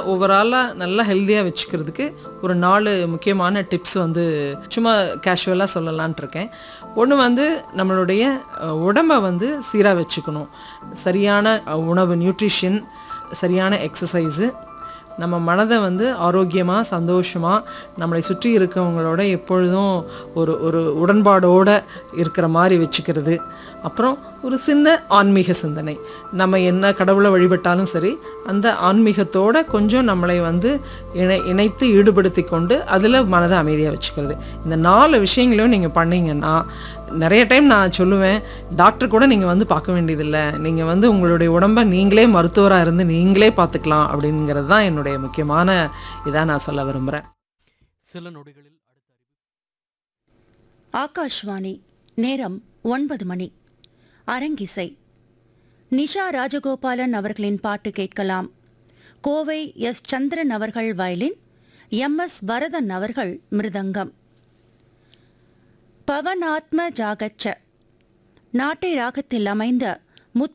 ஓவராலாக நல்லா ஹெல்த்தியாக வச்சுக்கிறதுக்கு ஒரு நாலு முக்கியமான டிப்ஸ் வந்து சும்மா கேஷுவலாக சொல்லலான்ட்டு இருக்கேன் ஒன்று வந்து நம்மளுடைய அஹ், உடம்பை வந்து சீராக வச்சுக்கணும் சரியான அஹ், உணவு நியூட்ரிஷன் சரியான எக்ஸசைஸு நம்ம மனதை வந்து ஆரோக்கியமாக சந்தோஷமாக நம்மளை சுற்றி இருக்கவங்களோட எப்பொழுதும் ஒரு ஒரு உடன்பாடோடு இருக்கிற மாதிரி வச்சுக்கிறது அப்புறம் ஒரு சின்ன ஆன்மீக சிந்தனை நம்ம என்ன கடவுளை வழிபட்டாலும் சரி அந்த ஆன்மீகத்தோட கொஞ்சம் நம்மளை வந்து இணை இணைத்து ஈடுபடுத்தி கொண்டு அதில் மனதை அமைதியாக வச்சுக்கிறது இந்த நாலு விஷயங்களையும் நீங்கள் பண்ணீங்கன்னா நிறைய டைம் நான் சொல்லுவேன் டாக்டர் கூட நீங்கள் வந்து பார்க்க வேண்டியதில்லை நீங்கள் வந்து உங்களுடைய உடம்பை நீங்களே மருத்துவராக இருந்து நீங்களே பார்த்துக்கலாம் அப்படிங்கிறது தான் என்னுடைய முக்கியமான இதாக நான் சொல்ல விரும்புகிறேன் சில நொடிகளில் அடுத்த அறிவிப்பு ஆகாஷ்வாணி நேரம் ஒன்பது மணி அரங்கிசை நிஷா ராஜகோபாலன் அவர்களின் பாட்டு கேட்கலாம் கோவை எஸ் சந்திரன் அவர்கள் வயலின் எம் எஸ் வரதன் அவர்கள் மிருதங்கம் பவனாத்ம ஜாகச்ச நாட்டை ராகத்தில் அமைந்த